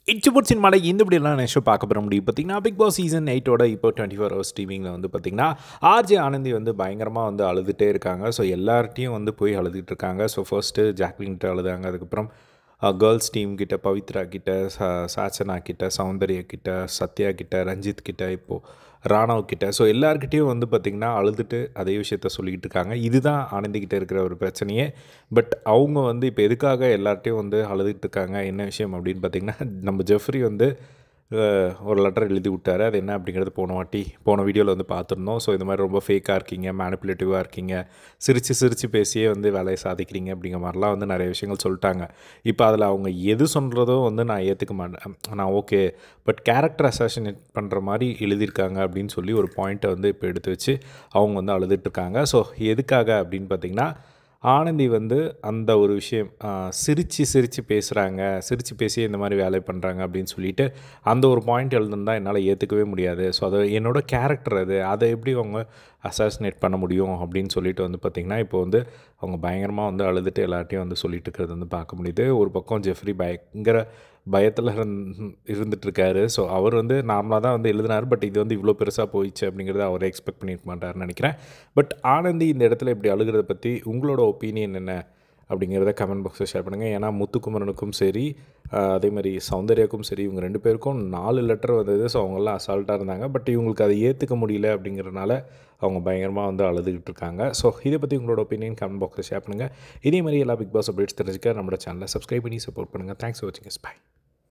இச்சுபுட் சினிமாவில் இந்த இப்படியெல்லாம் நெக்ஸ்ட் பார்க்க போகிற முடியும் பார்த்தீங்கன்னா பிக் பாஸ் சீசன் எயிட்டோட இப்போ டுவெண்ட்டி ஃபோர் ஹவர்ஸ் ஸ்ட்ரீமிங்கில் வந்து பார்த்தீங்கன்னா ஆர்ஜே ஆனந்தி வந்து பயங்கரமாக வந்து அழுதுகிட்டே இருக்காங்க ஸோ எல்லார்ட்டையும் வந்து போய் அழுதுகிட்டு இருக்காங்க ஸோ ஃபர்ஸ்ட்டு ஜாக்லின்கிட்ட அழுதாங்க அதுக்கப்புறம் கேர்ள்ஸ் டீம் கிட்ட பவித்ரா கிட்ட ச சாச்சனா கிட்ட சௌந்தர்யா கிட்ட சத்யா கிட்ட ரஞ்சித் கிட்ட இப்போது ராணவ் கிட்ட ஸோ எல்லார்கிட்டேயும் வந்து பார்த்திங்கன்னா அழுதுட்டு அதே விஷயத்த சொல்லிக்கிட்டு இருக்காங்க இதுதான் ஆனந்திக்கிட்ட இருக்கிற ஒரு பிரச்சனையே பட் அவங்க வந்து இப்போ எதுக்காக எல்லார்ட்டையும் வந்து அழுதுகிட்டு இருக்காங்க என்ன விஷயம் அப்படின்னு பார்த்திங்கன்னா நம்ம ஜெஃப்ரி வந்து அஹ், ஒரு லெட்டர் எழுதி விட்டாரு அது என்ன அப்படிங்கிறது போன வாட்டி போன வீடியோவில் வந்து பார்த்துருந்தோம் ஸோ இந்த மாதிரி ரொம்ப ஃபேக்காக இருக்கீங்க மேனிப்புலேட்டிவாக இருக்கீங்க சிரித்து சிரித்து பேசியே வந்து வேலையை சாதிக்கிறீங்க அப்படிங்கிற மாதிரிலாம் வந்து நிறைய விஷயங்கள் சொல்லிட்டாங்க இப்போ அதில் அவங்க எது சொல்கிறதோ வந்து நான் ஏற்றுக்க மாட்டேன் நான் ஓகே பட் கேரக்டர் அசாசினேட் பண்ணுற மாதிரி எழுதியிருக்காங்க அப்படின்னு சொல்லி ஒரு பாயிண்ட்டை வந்து இப்போ எடுத்து வச்சு அவங்க வந்து அழுதுட்டுருக்காங்க ஸோ எதுக்காக அப்படின்னு பார்த்தீங்கன்னா ஆனந்தி வந்து அந்த ஒரு விஷயம் சிரித்து சிரித்து பேசுகிறாங்க சிரித்து பேசி இந்த மாதிரி வேலை பண்ணுறாங்க அப்படின்னு சொல்லிட்டு அந்த ஒரு பாயிண்ட் எழுதுனா என்னால் ஏற்றுக்கவே முடியாது ஸோ அது என்னோட கேரக்டர் அது அதை எப்படி அவங்க அசாசினேட் பண்ண முடியும் அப்படின்னு சொல்லிட்டு வந்து பார்த்திங்கன்னா இப்போ வந்து அவங்க பயங்கரமாக வந்து அழுதுட்டு எல்லார்ட்டையும் வந்து சொல்லிட்டு இருக்கிறது வந்து பார்க்க முடியுது ஒரு பக்கம் ஜெஃப்ரி பயங்கர பயத்தில் இருந்துட்டுருக்காரு ஸோ அவர் வந்து நார்மலாக தான் வந்து எழுதினார் பட் இது வந்து இவ்வளோ பெருசாக போயிடுச்சு அப்படிங்கிறத அவர் எக்ஸ்பெக்ட் பண்ணியிருக்க மாட்டார்னு நினைக்கிறேன் பட் ஆனந்தி இந்த இடத்துல இப்படி அழுகிறத பற்றி உங்களோட ஒப்பீனியன் என்ன அப்படிங்கிறத கமெண்ட் பாக்ஸில் ஷேர் பண்ணுங்கள் ஏன்னா முத்துக்குமரனுக்கும் சரி ஆஹ், அதே மாதிரி சௌந்தர்யாவுக்கும் சரி இவங்க ரெண்டு பேருக்கும் நாலு லெட்டர் வந்தது ஸோ அவங்கெல்லாம் அசால்ட்டாக இருந்தாங்க பட் இவங்களுக்கு அதை ஏற்றுக்க முடியல அப்படிங்கிறனால அவங்க பயங்கரமாக வந்து அழுதுகிட்டு இருக்காங்க ஸோ இதை பற்றி உங்களோட ஒப்பீனியன் கமெண்ட் பாக்ஸில் ஷேர் பண்ணுங்கள் இதே மாதிரி எல்லா பிக் பாஸ் அப்டேட்ஸ் தெரிஞ்சுக்க நம்மளோட சேனலை சப்ஸ்கிரைப் பண்ணி சப்போர்ட் பண்ணுங்கள் தேங்க்ஸ் ஃபார் வாட்சிங் பை